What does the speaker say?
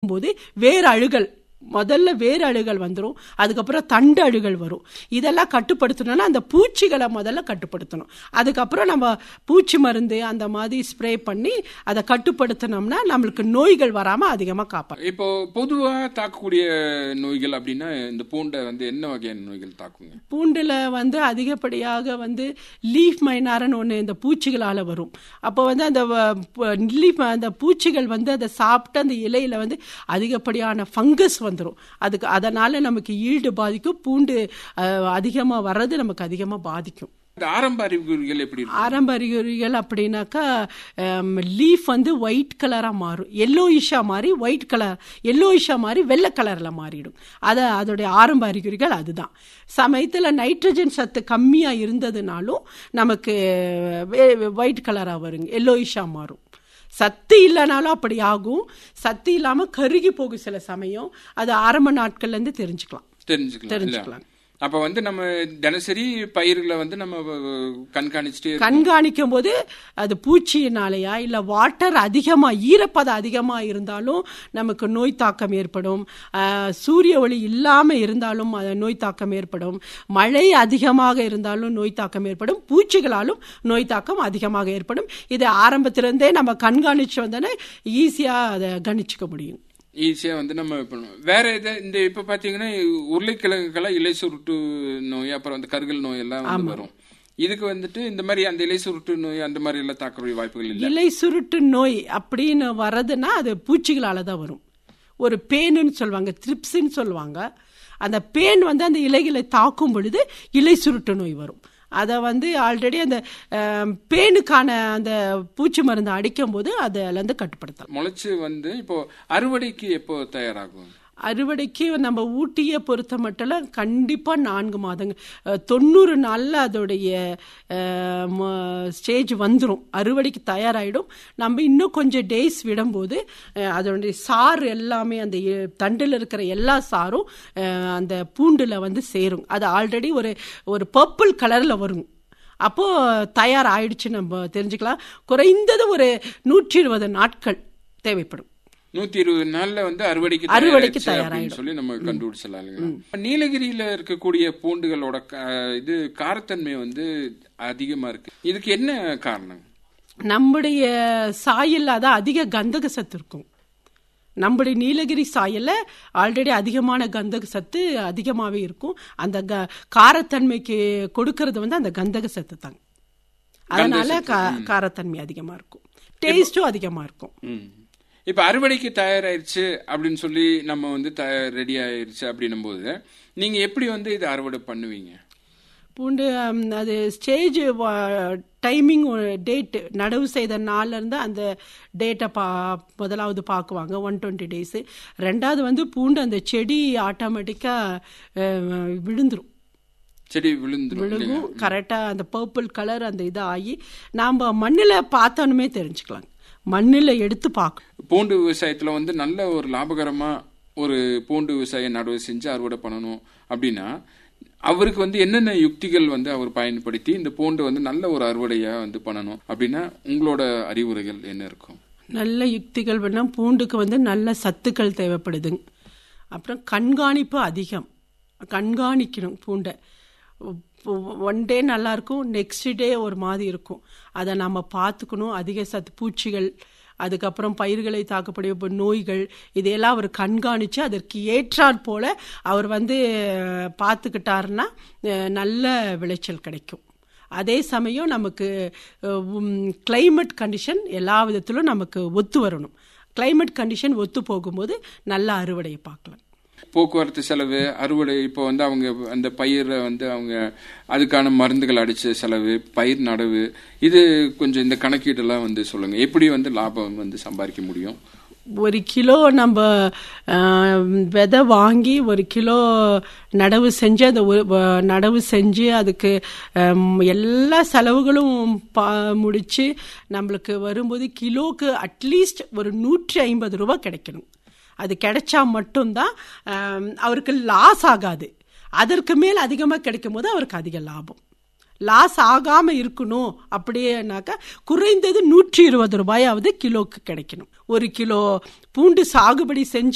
போது வேறு அழுகல் முதல்ல வேறு அழுகல் வந்துடும் அதுக்கப்புறம் தண்டு அழுகல் வரும் இதெல்லாம் கட்டுப்படுத்தணும்னா அந்த பூச்சிகளை முதல்ல கட்டுப்படுத்தணும் அதுக்கப்புறம் நம்ம பூச்சி மருந்து அந்த மாதிரி ஸ்ப்ரே பண்ணி அதை கட்டுப்படுத்தினோம்னா நம்மளுக்கு நோய்கள் வராமல் அதிகமாக காப்பாற்றும் இப்போ பொதுவா தாக்கக்கூடிய நோய்கள் அப்படின்னா இந்த பூண்டை வந்து என்ன வகையான நோய்கள் தாக்குங்க பூண்டில் வந்து அதிகப்படியாக வந்து லீஃப் மைனாரன்னு ஒன்று இந்த பூச்சிகளால் வரும் அப்போ வந்து அந்த லீஃப் அந்த பூச்சிகள் வந்து அதை சாப்பிட்டு அந்த இலையில வந்து அதிகப்படியான ஃபங்கஸ் வந்துடும் அதுக்கு அதனால் நமக்கு ஈல்டு பாதிக்கும் பூண்டு அதிகமாக வர்றது நமக்கு அதிகமாக பாதிக்கும் இந்த ஆரம்ப அறிகுறிகள் எப்படி இருக்கும் ஆரம்ப அறிகுறிகள் அப்படின்னாக்கா லீஃப் வந்து ஒயிட் கலராக மாறும் எல்லோயிஷா மாறி ஒயிட் கலர் எல்லோயிஷா மாறி வெள்ளை கலரில் மாறிடும் அதை அதோடைய ஆரம்ப அறிகுறிகள் அதுதான் சமயத்தில் நைட்ரஜன் சத்து கம்மியாக இருந்ததுனாலும் நமக்கு ஒயிட் கலராக வருங்க எல்லோயிஷா மாறும் சத்து இல்லைனாலும் அப்படி ஆகும் சத்து இல்லாமல் கருகி போகும் சில சமயம் அது ஆரம்ப நாட்கள்லேருந்து தெரிஞ்சுக்கலாம் தெரிஞ்சுக்கலாம் இல்ல? தெரிஞ்சுக்கலாம் அப்ப வந்து நம்ம தினசரி பயிர்களை வந்து நம்ம கண்காணிச்சுட்டே இருக்கணும். கண்காணிக்கும் போது அது பூச்சியினாலேயா இல்லை வாட்டர் அதிகமாக ஈரப்பதம் அதிகமாக இருந்தாலும் நமக்கு நோய் தாக்கம் ஏற்படும் ஆஹ், சூரிய ஒளி இல்லாமல் இருந்தாலும் அது நோய் தாக்கம் ஏற்படும் மழை அதிகமாக இருந்தாலும் நோய் தாக்கம் ஏற்படும் பூச்சிகளாலும் நோய் தாக்கம் அதிகமாக ஏற்படும் இதை ஆரம்பத்திலிருந்தே நம்ம கண்காணிச்சு வந்தோன்னே ஈஸியாக அதை கணிச்சுக்க முடியும் ஈஸியா வந்து நம்ம பண்ணுவோம் வேற எது இந்த இப்ப பாத்தீங்கன்னா உருளைக்கிழங்குக்கெல்லாம் இலை சுருட்டு நோய் அப்புறம் வந்து கருகல் நோய் எல்லாம் வந்து வரும் இதுக்கு வந்துட்டு இந்த மாதிரி அந்த இலை சுருட்டு நோய் அந்த மாதிரி எல்லாம் தாக்கக்கூடிய வாய்ப்புகள் இல்லை இலை சுருட்டு நோய் அப்படின்னு வர்றதுன்னா அது பூச்சிகளால தான் வரும் ஒரு பேனுன்னு சொல்லுவாங்க த்ரிப்ஸ்ன்னு சொல்லுவாங்க அந்த பேன் வந்து அந்த இலைகளை தாக்கும் பொழுது இலை சுருட்டு நோய் வரும் அதை வந்து ஆல்ரெடி அந்த அஹ், பேனுக்கான அந்த பூச்சி மருந்து அடிக்கும் போது அதிலேருந்து கட்டுப்படுத்தலாம் முளைச்சு வந்து இப்போ அறுவடைக்கு எப்போ தயாராகும் அறுவடைக்கு நம்ம ஊட்டியை பொறுத்த மட்டும் கண்டிப்பாக நான்கு மாதங்கள் அஹ், தொண்ணூறு நாளில் அதோடைய ஸ்டேஜ் வந்துடும் அறுவடைக்கு தயாராகிடும் நம்ம இன்னும் கொஞ்சம் டேஸ் விடும்போது அஹ், அதோடைய சாறு எல்லாமே அந்த எ- தண்டில் இருக்கிற எல்லா சாரும் அஹ், அந்த பூண்டில் வந்து சேரும் அது ஆல்ரெடி ஒரு ஒரு பர்பிள் கலரில் வரும் அப்போ தயார் ஆயிடுச்சு நம்ம தெரிஞ்சுக்கலாம் குறைந்தது ஒரு நூற்றி இருபது நாட்கள் தேவைப்படும் நூத்தி இருபது நாள்ல வந்து அறுவடைக்கு அறுவடைக்கு தயாராச்சு அப்படின்னு சொல்லி நம்ம கண்டுபிடிச்சிடலாம் இல்லைங்களா நீலகிரியில இருக்கக்கூடிய பூண்டுகளோட க- இது காரத்தன்மை வந்து அதிகமா இருக்கு இதுக்கு என்ன காரணம் நம்முடைய சாயல்ல தான் அதிக கந்தக சத்து இருக்கும் நம்முடைய நீலகிரி சாயல்ல ஆல்ரெடி அதிகமான கந்தக சத்து அதிகமாகவே இருக்கும் அந்த க காரத்தன்மைக்கு கொடுக்கறது வந்து அந்த கந்தக சத்து தாங்க அதனால கா- காரத்தன்மை அதிகமா இருக்கும் டேஸ்டும் அதிகமா இருக்கும் ம். இப்ப அறுவடைக்கு தயாராயிருச்சு அப்படின்னு சொல்லி நம்ம வந்து ரெடி ஆயிருச்சு அப்படின்னும் போது நீங்க எப்படி வந்து இதை அறுவடை பண்ணுவீங்க பூண்டு ஹம், அது ஸ்டேஜ் டைமிங் டேட் நடவு செய்த நாள்ல இருந்து அந்த டேட்டை பா முதலாவது பார்க்குவாங்க ஒன் டுவெண்ட்டி டேஸு ரெண்டாவது வந்து பூண்டு அந்த செடி ஆட்டோமேட்டிக்காக விழுந்துரும் செடி விழுந்துரும் இல்லையா? விழுகும் கரெக்டாக அந்த பர்பிள் கலர் அந்த இது ஆகி நாம் மண்ணில் பார்த்தோன்னுமே தெரிஞ்சுக்கலாம் மண்ணில் எடுத்து பார்க்கணும் பூண்டு விவசாயத்துல வந்து நல்ல ஒரு லாபகரமா ஒரு பூண்டு விவசாயம் நடவு செஞ்சு அறுவடை பண்ணணும் அப்படின்னா அவருக்கு வந்து என்னென்ன யுக்திகள் வந்து அவர் பயன்படுத்தி இந்த பூண்டு வந்து நல்ல ஒரு அறுவடையா வந்து பண்ணணும் அப்படின்னா உங்களோட அறிவுரைகள் என்ன இருக்கும் நல்ல யுக்திகள் வேணால் பூண்டுக்கு வந்து நல்ல சத்துக்கள் தேவைப்படுதுங்க அப்புறம் கண்காணிப்பு அதிகம் கண்காணிக்கணும் பூண்டை ஒன் டே நல்லா இருக்கும் நெக்ஸ்ட் டே ஒரு மாதிரி இருக்கும் அதை நம்ம பார்த்துக்கணும் அதிக சத்து பூச்சிகள் அதுக்கப்புறம் பயிர்களை தாக்கக்கூடிய இப்ப நோய்கள் இதையெல்லாம் அவர் கண்காணித்து அதற்கு ஏற்றாற் போல அவர் வந்து அஹ், பார்த்துக்கிட்டாருன்னா அஹ், நல்ல விளைச்சல் கிடைக்கும் அதே சமயம் நமக்கு கிளைமேட் கண்டிஷன் எல்லா விதத்திலும் நமக்கு ஒத்து வரணும் கிளைமேட் கண்டிஷன் ஒத்து போகும்போது நல்ல அறுவடையை பார்க்கலாம் போக்குவரத்து செலவு அறுவடை இப்போ வந்து அவங்க அந்த பயிரை வந்து அவங்க அதுக்கான மருந்துகள் அடிச்ச செலவு பயிர் நடவு இது கொஞ்சம் இந்த கணக்கீடெல்லாம் வந்து சொல்லுங்க எப்படி வந்து லாபம் வந்து சம்பாதிக்க முடியும் ஒரு கிலோ நம்ம ஆஹ், விதை வாங்கி ஒரு கிலோ நடவு செஞ்சு அந்த ஒரு வ- நடவு செஞ்சு அதுக்கு ஹம், எல்லா செலவுகளும் பா முடிச்சு நம்மளுக்கு வரும்போது கிலோக்கு அட்லீஸ்ட் ஒரு நூற்றி ஐம்பது ரூபா கிடைக்கணும் அது கிடைச்சா மட்டும்தான் ஆம், அவருக்கு லாஸ் ஆகாது அதற்கு மேல் அதிகமாக கிடைக்கும் போது அவருக்கு அதிக லாபம் லாஸ் ஆகாம இருக்கணும் அப்படியேனாக்கா குறைந்தது நூற்றி இருபது ரூபாயாவது கிலோக்கு கிடைக்கணும் ஒரு கிலோ பூண்டு சாகுபடி செஞ்சு